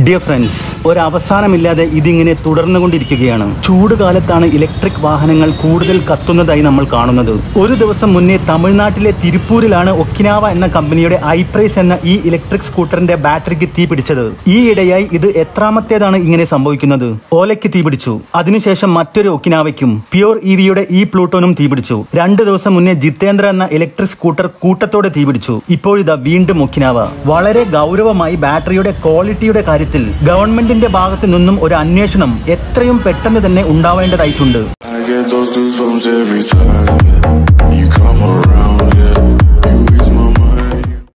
Dear friends ഒരവസാനമില്ലാതെ ഇതിങ്ങനെ തുടർന്നുകൊണ്ടിരിക്കുകയാണ് ചൂട് കാലത്താണ് ഇലക്ട്രിക് വാഹനങ്ങൾ കൂടുതൽ കത്തുന്നതായി നമ്മൾ കാണുന്നത് ഒരു ദിവസം മുന്നേ തമിഴ്നാട്ടിലെ തിരുപ്പൂരിലാണ് ഒക്കിനാവ എന്ന കമ്പനിയുടെ ഐപ്രൈസ് എന്ന ഈ ഇലക്ട്രിക് സ്കൂട്ടറിന്റെ ബാറ്ററിക്ക് തീ പിടിച്ചത് ഈ ഇടയായി ഇത് എത്രാമത്തേതാണ് ഇങ്ങനെ സംഭവിക്കുന്നത് ഓലയ്ക്ക് തീ പിടിച്ചു അതിനുശേഷം മറ്റൊരു ഒക്കിനാവയ്ക്കും പ്യൂർ ഇവിയുടെ ഈ പ്ലൂട്ടോനും തീ പിടിച്ചു രണ്ട് ദിവസം മുന്നേ ജിതേന്ദ്ര എന്ന ഇലക്ട്രിക് സ്കൂട്ടർ കൂട്ടത്തോടെ തീ പിടിച്ചു ഇപ്പോഴിതാ വീണ്ടും ഒക്കിനാവ വളരെ ഗൗരവമായി ബാറ്ററിയുടെ ക്വാളിറ്റിയുടെ കാര്യത്തിൽ ഗവൺമെന്റിന്റെ ഭാഗത്തു നിന്നും ഒരു അന്വേഷണം എത്രയും പെട്ടെന്ന് തന്നെ ഉണ്ടാവേണ്ടതായിട്ടുണ്ട് I get those goosebumps every time you come around.